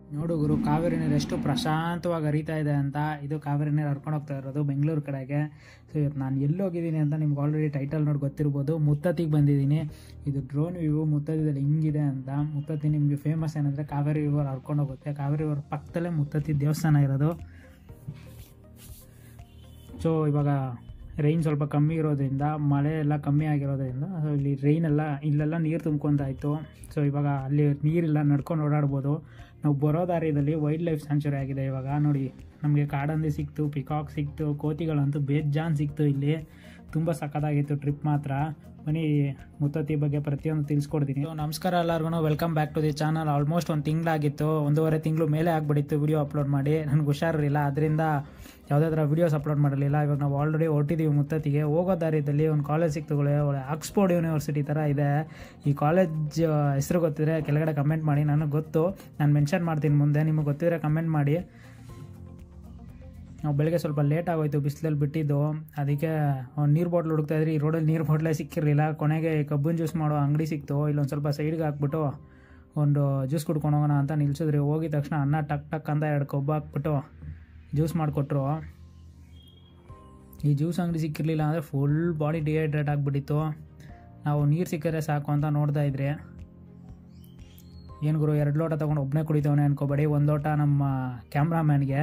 ನೋಡು ಗುರು ಕಾವೇರಿ ನೀರು ಎಷ್ಟು ಪ್ರಶಾಂತವಾಗಿ ಹರಿತಾ ಇದೆ ಅಂತ ಇದು ಕಾವೇರಿ ನೀರು ಹರ್ಕೊಂಡು ಹೋಗ್ತಾ ಇರೋದು ಬೆಂಗಳೂರು ಕಡೆಗೆ ಸೊ ಇವತ್ತು ನಾನು ಎಲ್ಲಿ ಹೋಗಿದ್ದೀನಿ ಅಂತ ನಿಮ್ಗೆ ಆಲ್ರೆಡಿ ಟೈಟಲ್ ನೋಡಿ ಗೊತ್ತಿರ್ಬೋದು ಮುತ್ತತ್ತಿಗೆ ಬಂದಿದ್ದೀನಿ ಇದು ಡ್ರೋನ್ ವ್ಯೂ ಮುತ್ತತ್ತಿದಲ್ಲಿ ಹಿಂಗಿದೆ ಅಂತ ಮುತ್ತತ್ತಿ ನಿಮಗೆ ಫೇಮಸ್ ಏನಂದರೆ ಕಾವೇರಿ ರಿವರ್ ಹರ್ಕೊಂಡು ಹೋಗುತ್ತೆ ಕಾವೇರಿ ರಿವರ್ ಪಕ್ಕದಲ್ಲೇ ಮುತ್ತತ್ತಿ ದೇವಸ್ಥಾನ ಇರೋದು ಸೊ ಇವಾಗ ರೈನ್ ಸ್ವಲ್ಪ ಕಮ್ಮಿ ಇರೋದ್ರಿಂದ ಮಳೆ ಎಲ್ಲ ಕಮ್ಮಿ ಆಗಿರೋದ್ರಿಂದ ಸೊ ಇಲ್ಲಿ ರೈನ್ ಎಲ್ಲ ಇಲ್ಲೆಲ್ಲ ನೀರು ತುಂಬ್ಕೊಂತಾಯಿತು ಸೊ ಇವಾಗ ಅಲ್ಲಿ ನೀರಿಲ್ಲ ನಡ್ಕೊಂಡು ಓಡಾಡ್ಬೋದು ನಾವು ಬರೋ ದಾರಿಯಲ್ಲಿ ವೈಲ್ಡ್ ಲೈಫ್ ಸ್ಯಾಂಚುರಿ ಆಗಿದೆ ಇವಾಗ ನೋಡಿ ನಮಗೆ ಕಾಡಂದಿ ಸಿಕ್ತು ಪಿಕಾಕ್ ಸಿಕ್ತು ಕೋತಿಗಳಂತೂ ಬೇಜಾನ್ ಸಿಕ್ತು ಇಲ್ಲಿ ತುಂಬ ಸಖತ್ತಾಗಿತ್ತು ಟ್ರಿಪ್ ಮಾತ್ರ ಬನ್ನಿ ಮುತ್ತತ್ತಿ ಬಗ್ಗೆ ಪ್ರತಿಯೊಂದು ತಿಳಿಸ್ಕೊಡ್ತೀನಿ So, ನಮಸ್ಕಾರ ಎಲ್ಲರಿಗೂ welcome back to the channel almost ಒಂದು ತಿಂಗಳಾಗಿತ್ತು ಒಂದೂವರೆ ತಿಂಗಳು ಮೇಲೆ ಆಗಿಬಿಟ್ಟಿತ್ತು ವಿಡಿಯೋ ಅಪ್ಲೋಡ್ ಮಾಡಿ ನನಗೆ ಹುಷಾರಿರಲಿಲ್ಲ ಅದರಿಂದ ಯಾವುದೇ ಥರ ವೀಡಿಯೋಸ್ ಅಪ್ಲೋಡ್ ಮಾಡಿರಲಿಲ್ಲ ಇವಾಗ ನಾವು ಆಲ್ರೆಡಿ ಹೊರಟಿದ್ದೀವಿ ಮುತ್ತತ್ತಿಗೆ ಹೋಗೋ ದಾರಿಯಲ್ಲಿ ಒಂದು ಕಾಲೇಜ್ ಸಿಕ್ತುಗಳೇ ಒಳ್ಳೆ ಆಕ್ಸ್ಫೋರ್ಡ್ ಯೂನಿವರ್ಸಿಟಿ ಥರ ಇದೆ ಈ ಕಾಲೇಜ್ ಹೆಸರು ಗೊತ್ತಿದ್ರೆ ಕೆಳಗಡೆ ಕಮೆಂಟ್ ಮಾಡಿ ನನಗೆ ಗೊತ್ತು ನಾನು ಮೆನ್ಷನ್ ಮಾಡ್ತೀನಿ ಮುಂದೆ ನಿಮಗೆ ಗೊತ್ತಿದ್ರೆ ಕಮೆಂಟ್ ಮಾಡಿ ನಾವು ಬೆಳಗ್ಗೆ ಸ್ವಲ್ಪ ಲೇಟ್ ಆಗೋಯ್ತು ಬಿಸಿಲಲ್ಲಿ ಬಿಟ್ಟಿದ್ದು ಅದಕ್ಕೆ ನೀರು ಬಾಟ್ಲ್ ಹುಡುಕ್ತಾ ಇದ್ರಿ ಈ ರೋಡಲ್ಲಿ ನೀರು ಬಾಟ್ಲೇ ಸಿಕ್ಕಿರಲಿಲ್ಲ ಕೊನೆಗೆ ಕಬ್ಬಿನ ಜ್ಯೂಸ್ ಮಾಡೋ ಅಂಗಡಿ ಸಿಕ್ತು ಇಲ್ಲೊಂದು ಸ್ವಲ್ಪ ಸೈಡ್ಗೆ ಹಾಕ್ಬಿಟ್ಟು ಒಂದು ಜ್ಯೂಸ್ ಕುಡ್ಕೊಂಡು ಹೋಗೋಣ ಅಂತ ನಿಲ್ಸಿದ್ರಿ ಹೋಗಿದ ತಕ್ಷಣ ಅನ್ನ ಟಕ್ ಟಕ್ ಅಂತ ಎರಡು ಕೊಬ್ಬು ಹಾಕ್ಬಿಟ್ಟು ಜ್ಯೂಸ್ ಮಾಡಿಕೊಟ್ರು ಈ ಜ್ಯೂಸ್ ಅಂಗಡಿ ಸಿಕ್ಕಿರಲಿಲ್ಲ ಅಂದರೆ ಫುಲ್ ಬಾಡಿ ಡಿಹೈಡ್ರೇಟ್ ಆಗಿಬಿಟ್ಟಿತ್ತು ನಾವು ನೀರು ಸಿಕ್ಕಿದ್ರೆ ಸಾಕು ಅಂತ ನೋಡ್ತಾ ಇದ್ರಿ ಏನು ಗುರು ಎರಡು ಲೋಟ ತೊಗೊಂಡು ಒಬ್ಬನೇ ಕುಡಿತವನೆ ಅನ್ಕೋಬೇಡಿ ಒಂದು ಲೋಟ ನಮ್ಮ ಕ್ಯಾಮ್ರಾಮ್ಯಾನ್ಗೆ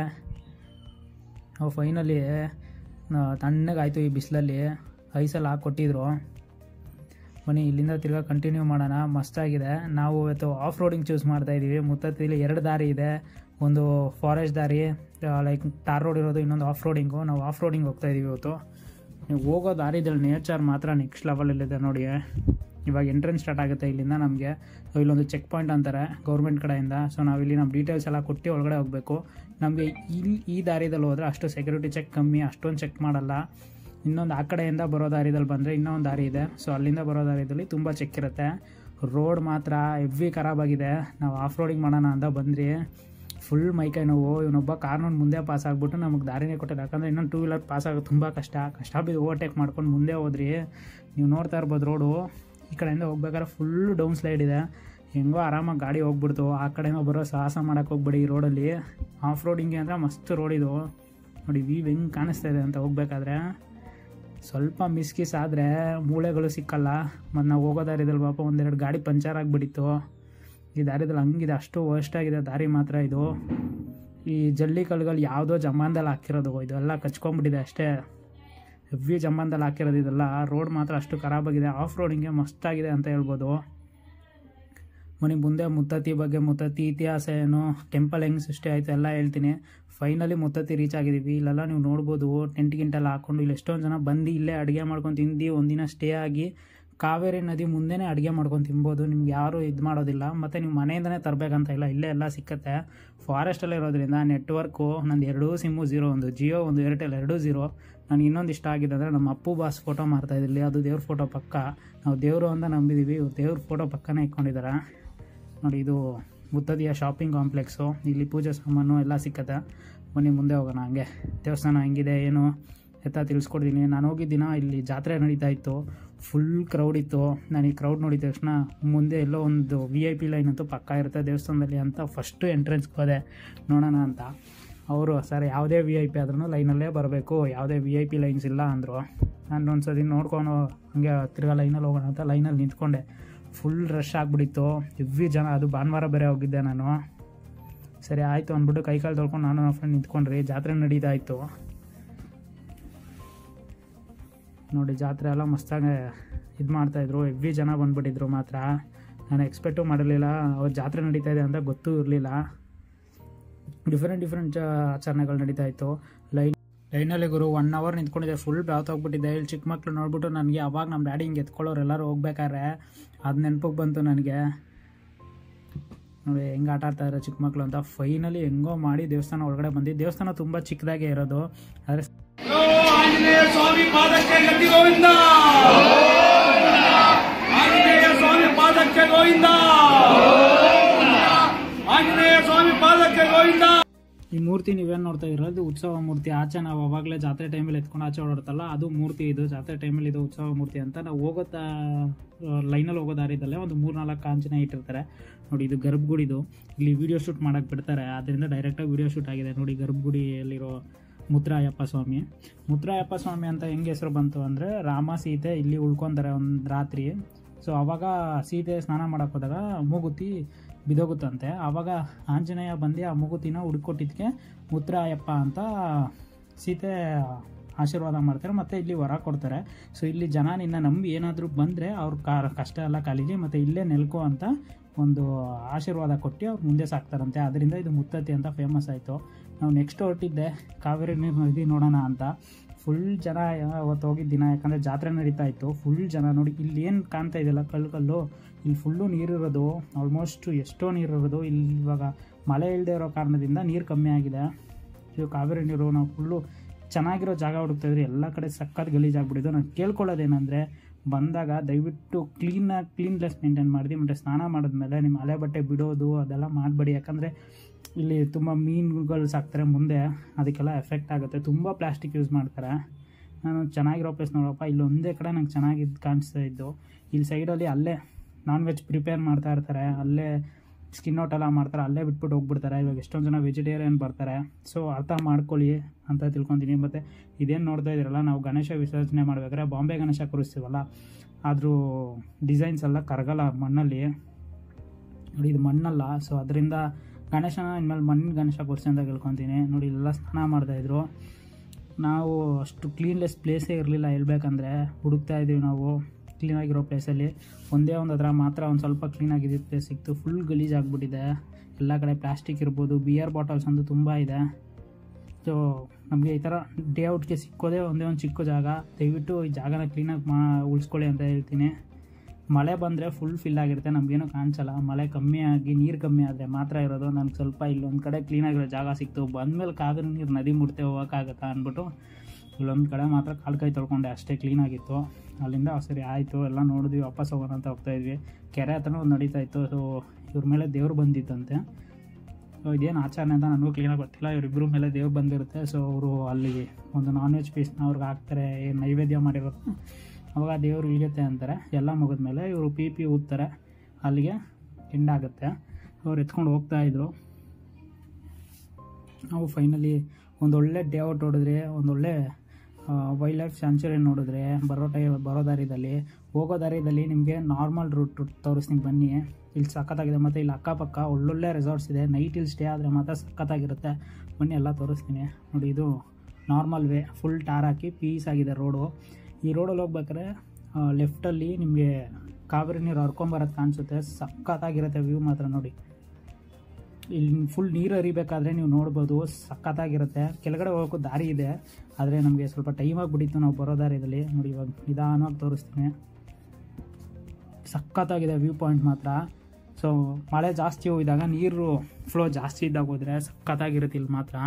ನಾವು ಫೈನಲಿ ತಣ್ಣಗಾಯಿತು ಈ ಬಿಸಿಲಲ್ಲಿ ಐಸಲ್ಲಿ ಹಾಕಿ ಕೊಟ್ಟಿದ್ರು ಬನ್ನಿ ಇಲ್ಲಿಂದ ತಿರ್ಗಾ ಕಂಟಿನ್ಯೂ ಮಾಡೋಣ ಮಸ್ತಾಗಿದೆ ನಾವು ಇವತ್ತು ಆಫ್ ರೋಡಿಂಗ್ ಚೂಸ್ ಮಾಡ್ತಾ ಇದ್ದೀವಿ ಮುತ್ತತ್ತಿಲಿ ಎರಡು ದಾರಿ ಇದೆ ಒಂದು ಫಾರೆಸ್ಟ್ ದಾರಿ ಲೈಕ್ ಟಾರ್ ರೋಡ್ ಇರೋದು ಇನ್ನೊಂದು ಆಫ್ ರೋಡಿಂಗು ನಾವು ಆಫ್ ರೋಡಿಂಗ್ ಹೋಗ್ತಾ ಇದ್ದೀವಿ ಇವತ್ತು ನೀವು ಹೋಗೋ ದಾರಿದಲ್ಲಿ ನೇಚರ್ ಮಾತ್ರ ನೆಕ್ಸ್ಟ್ ಲೆವೆಲಲ್ಲಿದೆ ನೋಡಿ ಇವಾಗ ಎಂಟ್ರೆನ್ಸ್ ಸ್ಟಾರ್ಟ್ ಆಗುತ್ತೆ ಇಲ್ಲಿಂದ ನಮಗೆ ಸೊ ಇಲ್ಲೊಂದು ಚೆಕ್ ಪಾಯಿಂಟ್ ಅಂತಾರೆ ಗೌರ್ಮೆಂಟ್ ಕಡೆಯಿಂದ ಸೊ ನಾವು ಇಲ್ಲಿ ನಮ್ಮ ಡೀಟೇಲ್ಸ್ ಎಲ್ಲ ಕೊಟ್ಟು ಒಳಗಡೆ ಹೋಗಬೇಕು ನಮಗೆ ಇಲ್ಲಿ ಈ ದಾರಿದಲ್ಲಿ ಹೋದರೆ ಅಷ್ಟು ಸೆಕ್ಯೂರಿಟಿ ಚೆಕ್ ಕಮ್ಮಿ ಅಷ್ಟೊಂದು ಚೆಕ್ ಮಾಡಲ್ಲ ಇನ್ನೊಂದು ಆ ಕಡೆಯಿಂದ ಬರೋ ದಾರಿದಲ್ಲಿ ಬಂದರೆ ಇನ್ನೊಂದು ದಾರಿ ಇದೆ ಸೊ ಅಲ್ಲಿಂದ ಬರೋ ದಾರಿದಲ್ಲಿ ತುಂಬ ಚೆಕ್ ಇರುತ್ತೆ ರೋಡ್ ಮಾತ್ರ ಹೆವಿ ಖರಾಬಾಗಿದೆ ನಾವು ಆಫ್ ರೋಡಿಂಗ್ ಮಾಡೋಣ ಅಂತ ಬಂದ್ರಿ ಫುಲ್ ಮೈಕೈ ನೋವು ಇವನೊಬ್ಬ ಕಾರ್ನೊಂದು ಮುಂದೆ ಪಾಸ್ ಆಗಿಬಿಟ್ಟು ನಮಗೆ ದಾರಿನೇ ಕೊಟ್ಟಿಲ್ಲ ಯಾಕಂದರೆ ಇನ್ನೊಂದು ಟೂ ವೀಲರ್ ಪಾಸ್ ಆಗೋದು ತುಂಬ ಕಷ್ಟ ಕಷ್ಟ ಬಿದ್ದು ಓವರ್ಟೇಕ್ ಮಾಡ್ಕೊಂಡು ಮುಂದೆ ಹೋದ್ರಿ ನೀವು ನೋಡ್ತಾ ಇರ್ಬೋದು ರೋಡು ಈ ಕಡೆಯಿಂದ ಹೋಗ್ಬೇಕಾದ್ರೆ ಫುಲ್ ಡೌನ್ ಸ್ಲೈಡ್ ಇದೆ ಹೆಂಗೋ ಆರಾಮಾಗಿ ಗಾಡಿ ಹೋಗ್ಬಿಡ್ತು ಆ ಕಡೆನೋ ಬರೋ ಸಾಹಸ ಮಾಡೋಕ್ಕೆ ಹೋಗ್ಬೇಡಿ ಈ ರೋಡಲ್ಲಿ ಆಫ್ ರೋಡಿಂಗ್ಗೆ ಅಂದರೆ ಮಸ್ತ್ ರೋಡ್ ಇದು ನೋಡಿ ವೀವ್ ಹೆಂಗೆ ಕಾಣಿಸ್ತಾ ಇದೆ ಅಂತ ಹೋಗ್ಬೇಕಾದ್ರೆ ಸ್ವಲ್ಪ ಮಿಸ್ ಕಿಸ್ ಆದರೆ ಮೂಳೆಗಳು ಸಿಕ್ಕಲ್ಲ ಮತ್ತು ನಾವು ಹೋಗೋ ದಾರಿದಲ್ಲಿ ಪಾಪ ಒಂದೆರಡು ಗಾಡಿ ಪಂಚರ್ ಆಗಿಬಿಟ್ಟಿತ್ತು ಈ ದಾರಿದಲ್ಲಿ ಹಂಗಿದೆ ಅಷ್ಟು ವರ್ಸ್ಟ್ ಆಗಿದೆ ದಾರಿ ಮಾತ್ರ ಇದು ಈ ಜಲ್ಲಿ ಕಲ್ಗಳು ಯಾವುದೋ ಜಮಾನ್ದಲ್ಲಿ ಹಾಕಿರೋದು ಇದೆಲ್ಲ ಕಚ್ಕೊಂಡ್ಬಿಟ್ಟಿದೆ ಅಷ್ಟೇ ಹೆವಿ ಜಮಾನ್ದಲ್ಲಿ ಹಾಕಿರೋದು ಇದೆಲ್ಲ ರೋಡ್ ಮಾತ್ರ ಅಷ್ಟು ಖರಾಬಾಗಿದೆ ಆಫ್ ರೋಡಿಂಗೆ ಮಸ್ತಾಗಿದೆ ಅಂತ ಹೇಳ್ಬೋದು ಮನೆ ಮುಂದೆ ಮುತ್ತತ್ತಿ ಬಗ್ಗೆ ಮುತ್ತತ್ತಿ ಇತಿಹಾಸ ಏನು ಟೆಂಪಲ್ ಹೆಂಗೆ ಸೃಷ್ಟಿ ಆಯಿತು ಎಲ್ಲ ಹೇಳ್ತೀನಿ ಫೈನಲಿ ಮುತ್ತತ್ತಿ ರೀಚ್ ಆಗಿದ್ದೀವಿ ಇಲ್ಲೆಲ್ಲ ನೀವು ನೋಡ್ಬೋದು ಟೆಂಟ್ ಗಿಂಟೆಲ್ಲ ಹಾಕ್ಕೊಂಡು ಇಲ್ಲಿ ಎಷ್ಟೊಂದು ಜನ ಬಂದು ಇಲ್ಲೇ ಅಡುಗೆ ಮಾಡ್ಕೊಂಡು ತಿಂದು ಒಂದಿನ ಸ್ಟೇ ಆಗಿ ಕಾವೇರಿ ನದಿ ಮುಂದೆನೇ ಅಡುಗೆ ಮಾಡ್ಕೊಂಡು ತಿನ್ಬೋದು ನಿಮ್ಗೆ ಯಾರು ಇದು ಮಾಡೋದಿಲ್ಲ ಮತ್ತು ನೀವು ಮನೆಯಿಂದನೇ ತರಬೇಕಂತ ಇಲ್ಲ ಇಲ್ಲೇ ಎಲ್ಲ ಸಿಕ್ಕತ್ತೆ ಫಾರೆಸ್ಟಲ್ಲೇ ಇರೋದ್ರಿಂದ ನೆಟ್ವರ್ಕು ನಂದು ಎರಡೂ ಸಿಮ್ಮು ಝೀರೋ ಒಂದು ಜಿಯೋ ಒಂದು ಏರ್ಟೆಲ್ ಎರಡೂ ಝೀರೋ ನನಗೆ ಇನ್ನೊಂದು ಇಷ್ಟ ಆಗಿದೆ ಅಂದರೆ ನಮ್ಮ ಅಪ್ಪು ಬಾಸ್ ಫೋಟೋ ಮಾಡ್ತಾ ಇದ್ದಿಲ್ಲ ಅದು ದೇವ್ರ ಫೋಟೋ ಪಕ್ಕ ನಾವು ದೇವರು ಅಂತ ನಂಬಿದ್ದೀವಿ ದೇವ್ರ ಫೋಟೋ ಪಕ್ಕನೇ ಇಟ್ಕೊಂಡಿದ್ದಾರೆ ನೋಡಿ ಇದು ಮುತ್ತದಿಯ ಶಾಪಿಂಗ್ ಕಾಂಪ್ಲೆಕ್ಸು ಇಲ್ಲಿ ಪೂಜೆ ಸಾಮಾನು ಎಲ್ಲ ಸಿಕ್ಕತ್ತೆ ಬನ್ನಿ ಮುಂದೆ ಹೋಗೋಣ ಹಂಗೆ ದೇವಸ್ಥಾನ ಹೆಂಗಿದೆ ಏನು ಎತ್ತ ತಿಳಿಸ್ಕೊಡ್ತೀನಿ ನಾನು ಹೋಗಿದ್ದ ದಿನ ಇಲ್ಲಿ ಜಾತ್ರೆ ನಡೀತಾ ಇತ್ತು ಫುಲ್ ಕ್ರೌಡ್ ಇತ್ತು ನಾನು ಈ ಕ್ರೌಡ್ ನೋಡಿದ ತಕ್ಷಣ ಮುಂದೆ ಎಲ್ಲೋ ಒಂದು ವಿ ಐ ಪಿ ಲೈನ್ ಅಂತೂ ಪಕ್ಕ ಇರುತ್ತೆ ದೇವಸ್ಥಾನದಲ್ಲಿ ಅಂತ ಫಸ್ಟು ಎಂಟ್ರೆನ್ಸ್ಗೆ ಹೋದೆ ನೋಡೋಣ ಅಂತ ಅವರು ಸರ್ ಯಾವುದೇ ವಿ ಐ ಪಿ ಆದ್ರೂ ಲೈನಲ್ಲೇ ಬರಬೇಕು ಯಾವುದೇ ವಿ ಐ ಪಿ ಲೈನ್ಸ್ ಇಲ್ಲ ಅಂದರು ನಾನು ಒಂದು ಸತಿ ನೋಡ್ಕೊಂಡು ಹಂಗೆ ತಿರ್ಗಾ ಲೈನಲ್ಲಿ ಹೋಗೋಣ ಅಂತ ಲೈನಲ್ಲಿ ನಿಂತ್ಕೊಂಡೆ ಫುಲ್ ರಶ್ ಆಗಿಬಿಟ್ಟಿತ್ತು ಹೆವಿ ಜನ ಅದು ಭಾನುವಾರ ಬೇರೆ ಹೋಗಿದ್ದೆ ನಾನು ಸರಿ ಆಯಿತು ಅಂದ್ಬಿಟ್ಟು ಕೈ ಕಾಲು ತೊಳ್ಕೊಂಡು ನಾನು ನನ್ನ ಫ್ರೆಂಡ್ ನಿಂತ್ಕೊಂಡ್ರಿ ಜಾತ್ರೆ ನಡೀತಾ ಇತ್ತು ನೋಡಿ ಜಾತ್ರೆ ಎಲ್ಲ ಮಸ್ತಾಗಿ ಇದು ಮಾಡ್ತಾಯಿದ್ರು ಹೆವಿ ಜನ ಬಂದ್ಬಿಟ್ಟಿದ್ರು ಮಾತ್ರ ನಾನು ಎಕ್ಸ್ಪೆಕ್ಟು ಮಾಡಿರಲಿಲ್ಲ ಅವ್ರು ಜಾತ್ರೆ ನಡೀತಾ ಇದೆ ಅಂತ ಗೊತ್ತೂ ಇರಲಿಲ್ಲ ಡಿಫ್ರೆಂಟ್ ಡಿಫ್ರೆಂಟ್ ಆಚರಣೆಗಳು ನಡೀತಾ ಇತ್ತು ಲೈನ್ ಲೈನಲ್ಲಿ ಗುರು ಒನ್ ಅವರ್ ನಿಂತ್ಕೊಂಡಿದ್ದೆ ಫುಲ್ ಹೋಗ್ಬಿಟ್ಟಿದ್ದೆ ಇಲ್ಲಿ ಚಿಕ್ಕ ಮಕ್ಳು ನೋಡ್ಬಿಟ್ಟು ನನಗೆ ಅವಾಗ ನಮ್ಮ ಡ್ಯಾಡಿ ಹಿಂಗೆ ಎತ್ಕೊಳ್ಳೋರು ಎಲ್ಲರೂ ಹೋಗ್ಬೇಕಾದ್ರೆ ಅದು ನೆನಪಿಗೆ ಬಂತು ನನಗೆ ನೋಡಿ ಹೆಂಗೆ ಆಟ ಆಡ್ತಾ ಇರೋ ಚಿಕ್ಕ ಮಕ್ಳು ಅಂತ ಫೈನಲಿ ಹೆಂಗೋ ಮಾಡಿ ದೇವಸ್ಥಾನ ಒಳಗಡೆ ಬಂದಿದ್ದು ದೇವಸ್ಥಾನ ತುಂಬ ಚಿಕ್ಕದಾಗೆ ಇರೋದು ಆದರೆ ಆಂಜನೇಯ ಸ್ವಾಮಿ ಪಾದಕ್ಕೆ ಗಟ್ಟಿ ಗೋವಿಂದ ಆಂಜನೇಯ ಸ್ವಾಮಿ ಪಾದಕ್ಕೆ ಗೋವಿಂದ ಆಂಜನೇಯ ಸ್ವಾಮಿ ಪಾದಕ್ಕೆ ಗೋವಿಂದ ಈ ಮೂರ್ತಿ ನೀವೇನು ನೋಡ್ತಾ ಇರೋದು ಉತ್ಸವ ಮೂರ್ತಿ ಆಚೆ ನಾವು ಅವಾಗಲೇ ಜಾತ್ರೆ ಟೈಮಲ್ಲಿ ಎತ್ಕೊಂಡು ಆಚೆ ಓಡಾಡ್ತಲ್ಲ ಅದು ಮೂರ್ತಿ ಇದು ಜಾತ್ರೆ ಟೈಮಲ್ಲಿ ಇದು ಉತ್ಸವ ಮೂರ್ತಿ ಅಂತ ನಾವು ಹೋಗೋ ಲೈನಲ್ಲಿ ಹೋಗೋ ದಾರಿದಲ್ಲೇ ಒಂದು ಮೂರು ನಾಲ್ಕು ಕಾಂಚನ ಇಟ್ಟಿರ್ತಾರೆ ನೋಡಿ ಇದು ಗರ್ಭಗುಡಿದು ಇಲ್ಲಿ ವಿಡಿಯೋ ಶೂಟ್ ಮಾಡೋಕ್ಕೆ ಬಿಡ್ತಾರೆ ಆದ್ದರಿಂದ ಡೈರೆಕ್ಟಾಗಿ ವಿಡಿಯೋ ಶೂಟ್ ಆಗಿದೆ ನೋಡಿ ಗರ್ಭಗುಡಿಯಲ್ಲಿರೋ ಮುದ್ರಾಯಪ್ಪ ಸ್ವಾಮಿ ಮುದ್ರಾಯಪ್ಪ ಸ್ವಾಮಿ ಅಂತ ಹೆಂಗೆ ಹೆಸರು ಬಂತು ಅಂದರೆ ರಾಮ ಸೀತೆ ಇಲ್ಲಿ ಉಳ್ಕೊಂತಾರೆ ಒಂದು ರಾತ್ರಿ ಸೊ ಅವಾಗ ಸೀತೆ ಸ್ನಾನ ಮಾಡಕ್ಕೆ ಹೋದಾಗ ಮೂಗುತಿ ಬಿದೋಗುತ್ತಂತೆ ಆವಾಗ ಆಂಜನೇಯ ಬಂದು ಆ ಮೂಗುತಿನ ಹುಡ್ಕೊಟ್ಟಿದ್ದಕ್ಕೆ ಮುದ್ರಾಯಪ್ಪ ಅಂತ ಸೀತೆ ಆಶೀರ್ವಾದ ಮಾಡ್ತಾರೆ ಮತ್ತು ಇಲ್ಲಿ ವರ ಕೊಡ್ತಾರೆ ಸೊ ಇಲ್ಲಿ ಜನ ನಿನ್ನ ನಂಬಿ ಏನಾದರೂ ಬಂದರೆ ಅವ್ರ ಕಾ ಕಷ್ಟ ಎಲ್ಲ ಕಲೀಲಿ ಮತ್ತು ಇಲ್ಲೇ ನೆಲ್ಕೋ ಅಂತ ಒಂದು ಆಶೀರ್ವಾದ ಕೊಟ್ಟು ಅವ್ರು ಮುಂದೆ ಸಾಕ್ತಾರಂತೆ ಅದರಿಂದ ಇದು ಮುತ್ತತ್ತಿ ಅಂತ ಫೇಮಸ್ ಆಯಿತು ನಾವು ನೆಕ್ಸ್ಟ್ ಹೊರಟಿದ್ದೆ ಕಾವೇರಿ ನೀರು ನದಿ ನೋಡೋಣ ಅಂತ ಫುಲ್ ಜನ ಅವತ್ತು ಹೋಗಿದ್ದ ದಿನ ಯಾಕಂದರೆ ಜಾತ್ರೆ ನಡೀತಾ ಇತ್ತು ಫುಲ್ ಜನ ನೋಡಿ ಇಲ್ಲಿ ಏನು ಕಾಣ್ತಾ ಇದೆಯಲ್ಲ ಕಲ್ಲು ಕಲ್ಲು ಇಲ್ಲಿ ಫುಲ್ಲು ನೀರಿರೋದು ಆಲ್ಮೋಸ್ಟ್ ಎಷ್ಟೋ ನೀರಿರೋದು ಇಲ್ಲಿ ಇವಾಗ ಮಳೆ ಇಲ್ಲದೆ ಇರೋ ಕಾರಣದಿಂದ ನೀರು ಕಮ್ಮಿ ಆಗಿದೆ ಇದು ಕಾವೇರಿ ನೀರು ನಾವು ಫುಲ್ಲು ಚೆನ್ನಾಗಿರೋ ಜಾಗ ಹುಡುಕ್ತಾ ಇದ್ರಿ ಎಲ್ಲ ಕಡೆ ಸಖತ್ ಗಲೀಜಾಗ್ಬಿಟ್ಟಿದ್ದು ನಾನು ಕೇಳ್ಕೊಳ್ಳೋದೇನೆಂದರೆ ಬಂದಾಗ ದಯವಿಟ್ಟು ಕ್ಲೀನಾಗಿ ಕ್ಲೀನ್ಲೆಸ್ ಮೇಂಟೈನ್ ಮಾಡಿದ್ವಿ ಮತ್ತು ಸ್ನಾನ ಮಾಡಿದ್ಮೇಲೆ ನಿಮ್ಮ ಹಳೆ ಬಟ್ಟೆ ಬಿಡೋದು ಅದೆಲ್ಲ ಮಾಡಬೇಡಿ ಯಾಕಂದರೆ ಇಲ್ಲಿ ತುಂಬ ಮೀನುಗಳು ಸಾಕ್ತಾರೆ ಮುಂದೆ ಅದಕ್ಕೆಲ್ಲ ಎಫೆಕ್ಟ್ ಆಗುತ್ತೆ ತುಂಬ ಪ್ಲಾಸ್ಟಿಕ್ ಯೂಸ್ ಮಾಡ್ತಾರೆ ನಾನು ಚೆನ್ನಾಗಿರೋ ಪ್ಲೇಸ್ ನೋಡಪ್ಪ ಇಲ್ಲಿ ಒಂದೇ ಕಡೆ ನಂಗೆ ಚೆನ್ನಾಗಿದ್ದು ಕಾಣಿಸ್ತಾ ಇದ್ದು ಇಲ್ಲಿ ಸೈಡಲ್ಲಿ ಅಲ್ಲೇ ನಾನ್ ವೆಜ್ ಪ್ರಿಪೇರ್ ಮಾಡ್ತಾ ಇರ್ತಾರೆ ಅಲ್ಲೇ ಸ್ಕಿನ್ ಔಟ್ ಎಲ್ಲ ಮಾಡ್ತಾರೆ ಅಲ್ಲೇ ಬಿಟ್ಬಿಟ್ಟು ಹೋಗ್ಬಿಡ್ತಾರೆ ಇವಾಗ ಎಷ್ಟೊಂದು ಜನ ವೆಜಿಟೇರಿಯನ್ ಬರ್ತಾರೆ ಸೊ ಅರ್ಥ ಮಾಡ್ಕೊಳ್ಳಿ ಅಂತ ತಿಳ್ಕೊತೀನಿ ಮತ್ತು ಇದೇನು ನೋಡ್ತಾ ಇದ್ದೀರಲ್ಲ ನಾವು ಗಣೇಶ ವಿಸರ್ಜನೆ ಮಾಡ್ಬೇಕಾದ್ರೆ ಬಾಂಬೆ ಗಣೇಶ ಕೂರಿಸ್ತೀವಲ್ಲ ಆದರೂ ಡಿಸೈನ್ಸ್ ಎಲ್ಲ ಕರಗಲ್ಲ ಮಣ್ಣಲ್ಲಿ ನೋಡಿ ಇದು ಮಣ್ಣಲ್ಲ ಸೊ ಅದರಿಂದ ಗಣೇಶನ ಇನ್ಮೇಲೆ ಮಣ್ಣಿನ ಗಣೇಶ ಕೂರಿಸಿ ಅಂತ ಕೇಳ್ಕೊತೀನಿ ನೋಡಿ ಇಲ್ಲೆಲ್ಲ ಸ್ನಾನ ಮಾಡ್ತಾಯಿದ್ರು ನಾವು ಅಷ್ಟು ಕ್ಲೀನ್ಲೆಸ್ ಪ್ಲೇಸೇ ಇರಲಿಲ್ಲ ಹೇಳ್ಬೇಕಂದ್ರೆ ಹುಡುಕ್ತಾ ಇದ್ದೀವಿ ನಾವು ಕ್ಲೀನಾಗಿರೋ ಪ್ಲೇಸಲ್ಲಿ ಒಂದೇ ಒಂದು ಹತ್ರ ಮಾತ್ರ ಒಂದು ಸ್ವಲ್ಪ ಕ್ಲೀನಾಗಿದ್ದ ಪ್ಲೇಸ್ ಸಿಕ್ತು ಫುಲ್ ಗಲೀಜಾಗ್ಬಿಟ್ಟಿದೆ ಎಲ್ಲ ಕಡೆ ಪ್ಲಾಸ್ಟಿಕ್ ಇರ್ಬೋದು ಬಿಯರ್ ಬಾಟಲ್ಸ್ ಅಂತೂ ತುಂಬ ಇದೆ ಸೊ ನಮಗೆ ಈ ಥರ ಡೇ ಔಟ್ಗೆ ಸಿಕ್ಕೋದೇ ಒಂದೇ ಒಂದು ಚಿಕ್ಕ ಜಾಗ ದಯವಿಟ್ಟು ಈ ಜಾಗನ ಕ್ಲೀನಾಗಿ ಮಾ ಉಳಿಸ್ಕೊಳ್ಳಿ ಅಂತ ಹೇಳ್ತೀನಿ ಮಳೆ ಬಂದರೆ ಫುಲ್ ಫಿಲ್ ಆಗಿರುತ್ತೆ ನಮಗೇನು ಕಾಣಿಸಲ್ಲ ಮಳೆ ಕಮ್ಮಿ ಆಗಿ ನೀರು ಕಮ್ಮಿ ಆದರೆ ಮಾತ್ರ ಇರೋದು ನನಗೆ ಸ್ವಲ್ಪ ಇಲ್ಲೊಂದು ಕಡೆ ಕ್ಲೀನಾಗಿರೋ ಜಾಗ ಸಿಕ್ತು ಬಂದಮೇಲೆ ಕಾವೇರಿ ನೀರು ನದಿ ಮುಟ್ತೆ ಹೋಗೋಕ್ಕಾಗತ್ತಾ ಅಂದ್ಬಿಟ್ಟು ಇಲ್ಲೊಂದು ಕಡೆ ಮಾತ್ರ ಕಾಲು ಕೈ ತೊಳ್ಕೊಂಡೆ ಅಷ್ಟೇ ಕ್ಲೀನಾಗಿತ್ತು ಅಲ್ಲಿಂದ ಸರಿ ಆಯಿತು ಎಲ್ಲ ನೋಡಿದ್ವಿ ವಾಪಸ್ ಹೋಗೋಣ ಅಂತ ಹೋಗ್ತಾಯಿದ್ವಿ ಕೆರೆ ಹತ್ರನೂ ಒಂದು ನಡೀತಾ ಇತ್ತು ಸೊ ಇವ್ರ ಮೇಲೆ ದೇವ್ರು ಬಂದಿತ್ತಂತೆ ಸೊ ಇದೇನು ಆಚರಣೆ ಅಂತ ನನಗೂ ಕ್ಲೀನಾಗಿ ಗೊತ್ತಿಲ್ಲ ಇವರಿಬ್ಬರ ಮೇಲೆ ದೇವ್ರು ಬಂದಿರುತ್ತೆ ಸೊ ಅವರು ಅಲ್ಲಿ ಒಂದು ನಾನ್ ವೆಜ್ ಪೀಸ್ನ ಅವ್ರಿಗೆ ಹಾಕ್ತಾರೆ ಏನು ನೈವೇದ್ಯ ಮಾಡಿರೋದು ಅವಾಗ ದೇವ್ರು ಇಳಿಯುತ್ತೆ ಅಂತಾರೆ ಎಲ್ಲ ಮುಗಿದ್ಮೇಲೆ ಇವರು ಪಿ ಪಿ ಊದ್ತಾರೆ ಅಲ್ಲಿಗೆ ಎಂಡಾಗುತ್ತೆ ಅವ್ರು ಎತ್ಕೊಂಡು ಹೋಗ್ತಾಯಿದ್ರು ನಾವು ಫೈನಲಿ ಒಂದೊಳ್ಳೆ ಡೇ ಔಟ್ ಹೊಡೆದ್ರೆ ಒಂದೊಳ್ಳೆ ವೈಲ್ಡ್ ಲೈಫ್ ಸ್ಯಾಂಚುರಿ ನೋಡಿದ್ರೆ ಬರೋ ಟೈ ಬರೋ ದಾರಿದಲ್ಲಿ ಹೋಗೋ ದಾರಿದಲ್ಲಿ ನಿಮಗೆ ನಾರ್ಮಲ್ ರೂಟ್ ತೋರಿಸ್ತೀನಿ ಬನ್ನಿ ಇಲ್ಲಿ ಸಖತ್ತಾಗಿದೆ ಮತ್ತು ಇಲ್ಲಿ ಅಕ್ಕಪಕ್ಕ ಒಳ್ಳೊಳ್ಳೆ ರೆಸಾರ್ಟ್ಸ್ ಇದೆ ನೈಟ್ ಇಲ್ಲಿ ಸ್ಟೇ ಆದರೆ ಮಾತ್ರ ಸಖತ್ತಾಗಿರುತ್ತೆ ಬನ್ನಿ ಎಲ್ಲ ತೋರಿಸ್ತೀನಿ ನೋಡಿ ಇದು ನಾರ್ಮಲ್ ವೇ ಫುಲ್ ಟಾರ್ ಹಾಕಿ ಪೀಸ್ ಆಗಿದೆ ರೋಡು ಈ ರೋಡಲ್ಲಿ ಹೋಗ್ಬೇಕಾದ್ರೆ ಲೆಫ್ಟಲ್ಲಿ ನಿಮಗೆ ಕಾವೇರಿ ನೀರು ಹರ್ಕೊಂಬರೋದು ಕಾಣಿಸುತ್ತೆ ಸಖತ್ತಾಗಿರುತ್ತೆ ವ್ಯೂ ಮಾತ್ರ ನೋಡಿ ಇಲ್ಲಿ ಫುಲ್ ನೀರು ಹರಿಬೇಕಾದ್ರೆ ನೀವು ನೋಡ್ಬೋದು ಸಖತ್ತಾಗಿರುತ್ತೆ ಕೆಳಗಡೆ ಹೋಗೋಕ್ಕೂ ದಾರಿ ಇದೆ ಆದರೆ ನಮಗೆ ಸ್ವಲ್ಪ ಟೈಮ್ ಆಗಿಬಿಟ್ಟಿತ್ತು ನಾವು ಬರೋ ದಾರಿಯಲ್ಲಿ ನೋಡಿ ಇವಾಗ ನಿಧಾನವಾಗಿ ತೋರಿಸ್ತೀನಿ ಸಖತ್ತಾಗಿದೆ ವ್ಯೂ ಪಾಯಿಂಟ್ ಮಾತ್ರ ಸೊ ಮಳೆ ಜಾಸ್ತಿ ಹೋಗಿದಾಗ ನೀರು ಫ್ಲೋ ಜಾಸ್ತಿ ಇದ್ದಾಗ ಹೋದರೆ ಸಖತ್ತಾಗಿರುತ್ತೆ ಇಲ್ಲಿ ಮಾತ್ರ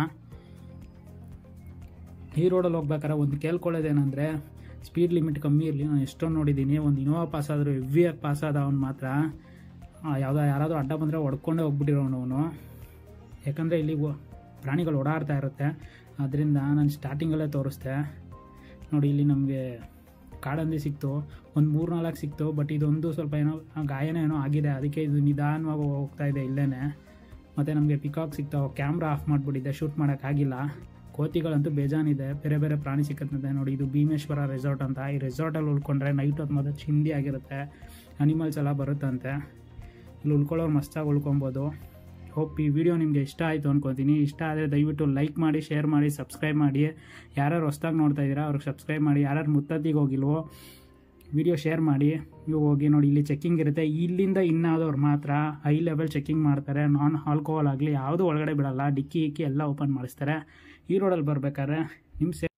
ಈ ರೋಡಲ್ಲಿ ಹೋಗ್ಬೇಕಾದ್ರೆ ಒಂದು ಕೇಳ್ಕೊಳ್ಳೋದೇನೆಂದರೆ ಸ್ಪೀಡ್ ಲಿಮಿಟ್ ಕಮ್ಮಿ ಇರಲಿ ನಾನು ಎಷ್ಟೊಂದು ನೋಡಿದ್ದೀನಿ ಒಂದು ಇನೋವಾ ಪಾಸ್ ಆದರೂ ಹೆವಿಯಾಗಿ ಪಾಸ್ ಆದ ಅವ್ನು ಮಾತ್ರ ಯಾವುದೋ ಯಾರಾದರೂ ಅಡ್ಡ ಬಂದರೆ ಹೊಡ್ಕೊಂಡೇ ಹೋಗ್ಬಿಟ್ಟಿರೋನು ಅವನು ಯಾಕಂದರೆ ಇಲ್ಲಿ ಒ- ಪ್ರಾಣಿಗಳು ಓಡಾಡ್ತಾ ಇರುತ್ತೆ ಅದರಿಂದ ನಾನು ಸ್ಟಾರ್ಟಿಂಗಲ್ಲೇ ತೋರಿಸ್ದೆ ನೋಡಿ ಇಲ್ಲಿ ನಮಗೆ ಕಾಡಂದಿ ಸಿಕ್ತು ಒಂದು ಮೂರು ನಾಲ್ಕು ಸಿಕ್ತು ಬಟ್ ಇದೊಂದು ಸ್ವಲ್ಪ ಏನೋ ಗಾಯನ ಏನೋ ಆಗಿದೆ ಅದಕ್ಕೆ ಇದು ನಿಧಾನವಾಗಿ ಹೋಗ್ತಾ ಇದೆ ಇಲ್ಲೇ ಮತ್ತು ನಮಗೆ ಪಿಕಾಕ್ ಸಿಕ್ತಾವೆ ಕ್ಯಾಮ್ರಾ ಆಫ್ ಮಾಡಿಬಿಟ್ಟಿದ್ದೆ ಶೂಟ್ ಮಾಡೋಕ್ಕಾಗಿಲ್ಲ ಕೋತಿಗಳಂತೂ ಬೇಜಾನಿದೆ ಬೇರೆ ಬೇರೆ ಪ್ರಾಣಿ ಸಿಕ್ಕತ್ತಂತೆ ನೋಡಿ ಇದು ಭೀಮೇಶ್ವರ ರೆಸಾರ್ಟ್ ಅಂತ ಈ ರೆಸಾರ್ಟಲ್ಲಿ ಉಳ್ಕೊಂಡ್ರೆ ನೈಟ್ ಹೊತ್ತು ಮಾತ್ರ ಚಿಂದಿ ಆಗಿರುತ್ತೆ ಅನಿಮಲ್ಸ್ ಎಲ್ಲ ಬರುತ್ತಂತೆ ಇಲ್ಲಿ ಉಳ್ಕೊಳ್ಳೋರು ಮಸ್ತಾಗಿ ಉಳ್ಕೊಬೋದು ಹೋಪ್ ಈ ವಿಡಿಯೋ ನಿಮಗೆ ಇಷ್ಟ ಆಯಿತು ಅನ್ಕೊತೀನಿ ಇಷ್ಟ ಆದರೆ ದಯವಿಟ್ಟು ಲೈಕ್ ಮಾಡಿ ಶೇರ್ ಮಾಡಿ ಸಬ್ಸ್ಕ್ರೈಬ್ ಮಾಡಿ ಯಾರ್ಯಾರು ಹೊಸ್ದಾಗಿ ನೋಡ್ತಾ ಇದ್ದೀರಾ ಅವ್ರಿಗೆ ಸಬ್ಸ್ಕ್ರೈಬ್ ಮಾಡಿ ಯಾರ್ಯಾರು ಮುತ್ತದ್ದಿಗೆ ಹೋಗಿಲ್ವೋ ವಿಡಿಯೋ ಶೇರ್ ಮಾಡಿ ನೀವು ಹೋಗಿ ನೋಡಿ ಇಲ್ಲಿ ಚೆಕ್ಕಿಂಗ್ ಇರುತ್ತೆ ಇಲ್ಲಿಂದ ಇನ್ನಾದವ್ರು ಮಾತ್ರ ಹೈ ಲೆವೆಲ್ ಚೆಕ್ಕಿಂಗ್ ಮಾಡ್ತಾರೆ ನಾನ್ ಆಲ್ಕೋಹಾಲ್ ಆಗಲಿ ಯಾವುದೂ ಒಳಗಡೆ ಬಿಡಲ್ಲ ಡಿಕ್ಕಿ ಇಕ್ಕಿ ಎಲ್ಲ ಓಪನ್ ಮಾಡಿಸ್ತಾರೆ ಈ ರೋಡಲ್ಲಿ ಬರ್ಬೇಕಾದ್ರೆ ನಿಮ್ಮ ಸೇ